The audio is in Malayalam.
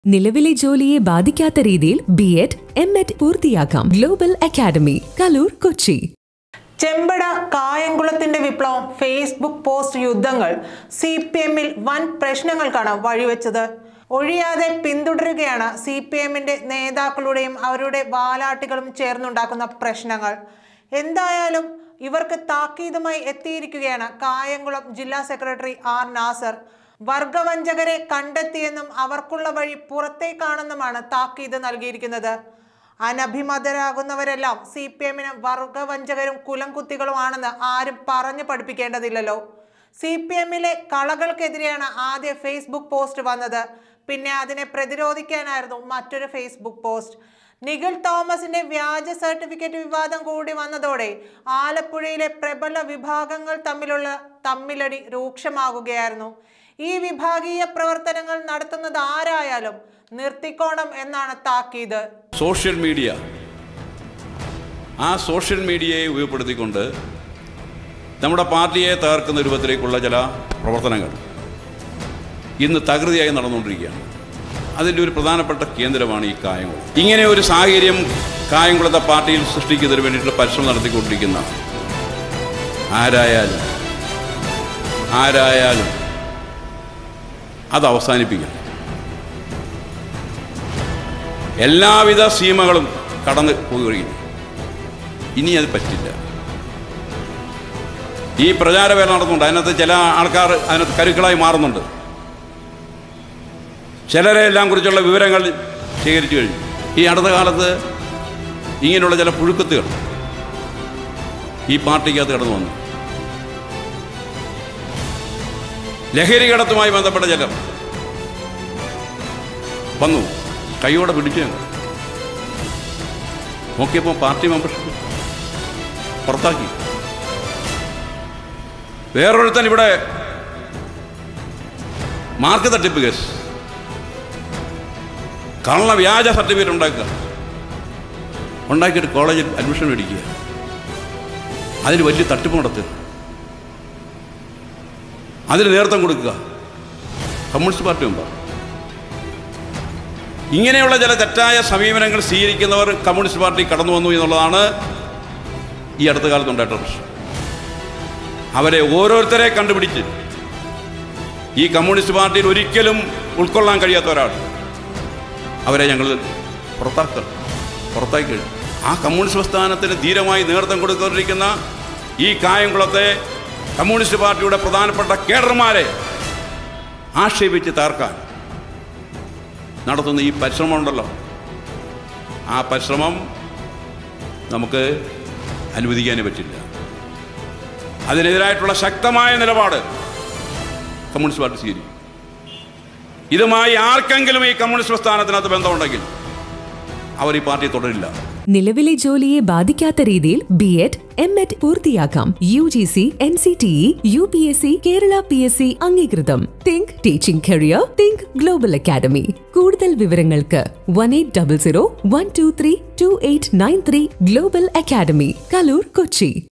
നിലവിലെ ജോലിയെ ബാധിക്കാത്ത രീതിയിൽ ബി എഡ് എം എഡ് പൂർത്തിയാക്കാം ഗ്ലോബൽ അക്കാദമി കലൂർ കൊച്ചി ചെമ്പട കായംകുളത്തിന്റെ വിപ്ലവം ഫേസ്ബുക്ക് പോസ്റ്റ് യുദ്ധങ്ങൾ സി പി എമ്മിൽ വൻ പ്രശ്നങ്ങൾക്കാണ് വഴിവെച്ചത് ഒഴിയാതെ പിന്തുടരുകയാണ് സി പി എമ്മിന്റെ നേതാക്കളുടെയും അവരുടെ വാലാട്ടികളും ചേർന്നുണ്ടാക്കുന്ന പ്രശ്നങ്ങൾ എന്തായാലും ഇവർക്ക് താക്കീതുമായി എത്തിയിരിക്കുകയാണ് കായംകുളം ജില്ലാ സെക്രട്ടറി ആർ നാസർ വർഗവഞ്ചകരെ കണ്ടെത്തിയെന്നും അവർക്കുള്ള വഴി പുറത്തേക്കാണെന്നുമാണ് താക്കീത് നൽകിയിരിക്കുന്നത് അനഭിമതരാകുന്നവരെല്ലാം സി പി എമ്മിന് വർഗവഞ്ചകരും കുലംകുത്തികളുമാണെന്ന് ആരും പറഞ്ഞു പഠിപ്പിക്കേണ്ടതില്ലല്ലോ സി പി എമ്മിലെ കളകൾക്കെതിരെയാണ് ആദ്യ ഫേസ്ബുക്ക് പോസ്റ്റ് വന്നത് പിന്നെ അതിനെ പ്രതിരോധിക്കാനായിരുന്നു മറ്റൊരു ഫേസ്ബുക്ക് പോസ്റ്റ് നിഖിൽ തോമസിന്റെ വ്യാജ സർട്ടിഫിക്കറ്റ് വിവാദം കൂടി വന്നതോടെ ആലപ്പുഴയിലെ പ്രബല വിഭാഗങ്ങൾ തമ്മിലുള്ള തമ്മിലടി രൂക്ഷമാകുകയായിരുന്നു ഈ വിഭാഗീയ പ്രവർത്തനങ്ങൾ നടത്തുന്നത് ആരായാലും നിർത്തിക്കോണം എന്നാണ് താക്കീത് സോഷ്യൽ മീഡിയ ആ സോഷ്യൽ മീഡിയയെ ഉപയോഗപ്പെടുത്തിക്കൊണ്ട് നമ്മുടെ പാർട്ടിയെ തകർക്കുന്ന രൂപത്തിലേക്കുള്ള ചില പ്രവർത്തനങ്ങൾ ഇന്ന് തകൃതിയായി നടന്നുകൊണ്ടിരിക്കുകയാണ് അതിൻ്റെ ഒരു പ്രധാനപ്പെട്ട കേന്ദ്രമാണ് ഈ കായംകുളം ഇങ്ങനെ ഒരു സാഹചര്യം കായംകുളത്തെ പാർട്ടിയിൽ സൃഷ്ടിക്കുന്നതിന് വേണ്ടിയിട്ടുള്ള പരിശ്രമം നടത്തിക്കൊണ്ടിരിക്കുന്ന ആരായാലും ആരായാലും അത് അവസാനിപ്പിക്കണം എല്ലാവിധ സീമകളും കടന്ന് പോവുകയും ഇനി അത് പറ്റില്ല ഈ പ്രചാരവേല നടന്നുണ്ട് അതിനകത്ത് ചില ആൾക്കാർ അതിനകത്ത് കരുക്കളായി മാറുന്നുണ്ട് ചിലരെ എല്ലാം കുറിച്ചുള്ള വിവരങ്ങൾ ശേഖരിച്ചു കഴിഞ്ഞു ഈ അടുത്ത കാലത്ത് ഇങ്ങനെയുള്ള ചില പുഴുക്കത്തുകൾ ഈ പാർട്ടിക്കകത്ത് കടന്നു വന്നു ലഹരി കടത്തുമായി ബന്ധപ്പെട്ട ചിലർ വന്നു കൈയോടെ പിടിച്ചു ഞങ്ങൾ നോക്കിയപ്പോൾ പാർട്ടി മെമ്പർഷിപ്പ് പുറത്താക്കി വേറൊരുത്തൻ ഇവിടെ മാർക്ക് തട്ടിപ്പ് കേസ് കള്ള വ്യാജ സർട്ടിഫിക്കറ്റ് ഉണ്ടാക്കുക ഉണ്ടാക്കിയിട്ട് കോളേജിൽ അഡ്മിഷൻ മേടിക്കുക അതിന് വലിയ തട്ടിപ്പ് നടത്തുക അതിന് നേതൃത്വം കൊടുക്കുക കമ്മ്യൂണിസ്റ്റ് പാർട്ടി മെമ്പർ ഇങ്ങനെയുള്ള ചില തെറ്റായ സമീപനങ്ങൾ സ്വീകരിക്കുന്നവർ കമ്മ്യൂണിസ്റ്റ് പാർട്ടി കടന്നു വന്നു എന്നുള്ളതാണ് ഈ അടുത്ത കാലത്തുണ്ടായിട്ട പ്രശ്നം അവരെ ഓരോരുത്തരെ കണ്ടുപിടിച്ച് ഈ കമ്മ്യൂണിസ്റ്റ് പാർട്ടിയിൽ ഒരിക്കലും ഉൾക്കൊള്ളാൻ കഴിയാത്ത ഒരാൾ അവരെ ഞങ്ങൾ പുറത്താക്കണം പുറത്താക്കി കഴിഞ്ഞു ആ കമ്മ്യൂണിസ്റ്റ് പ്രസ്ഥാനത്തിന് ധീരമായി നേതൃത്വം കൊടുത്തുകൊണ്ടിരിക്കുന്ന ഈ കായംകുളത്തെ കമ്മ്യൂണിസ്റ്റ് പാർട്ടിയുടെ പ്രധാനപ്പെട്ട കേഡർമാരെ ആക്ഷേപിച്ച് തകർക്കാൻ നടത്തുന്ന ഈ പരിശ്രമം ഉണ്ടല്ലോ ആ പരിശ്രമം നമുക്ക് അനുവദിക്കാനേ പറ്റില്ല അതിനെതിരായിട്ടുള്ള ശക്തമായ നിലപാട് കമ്മ്യൂണിസ്റ്റ് പാർട്ടി സ്വീകരിക്കും ഇതുമായി ആർക്കെങ്കിലും ഈ കമ്മ്യൂണിസ്റ്റ് പ്രസ്ഥാനത്തിനകത്ത് ബന്ധമുണ്ടെങ്കിൽ അവർ ഈ പാർട്ടി തുടരില്ല നിലവിലെ ജോലിയെ ബാധിക്കാത്ത രീതിയിൽ ബി എഡ് എം എഡ് പൂർത്തിയാക്കാം U G C N C T E U P S C Kerala P S C അംഗീകൃതം think teaching career think global academy കൂടുതൽ വിവരങ്ങൾക്ക് one eight double zero one two three two eight nine three global academy Kaloor Kochi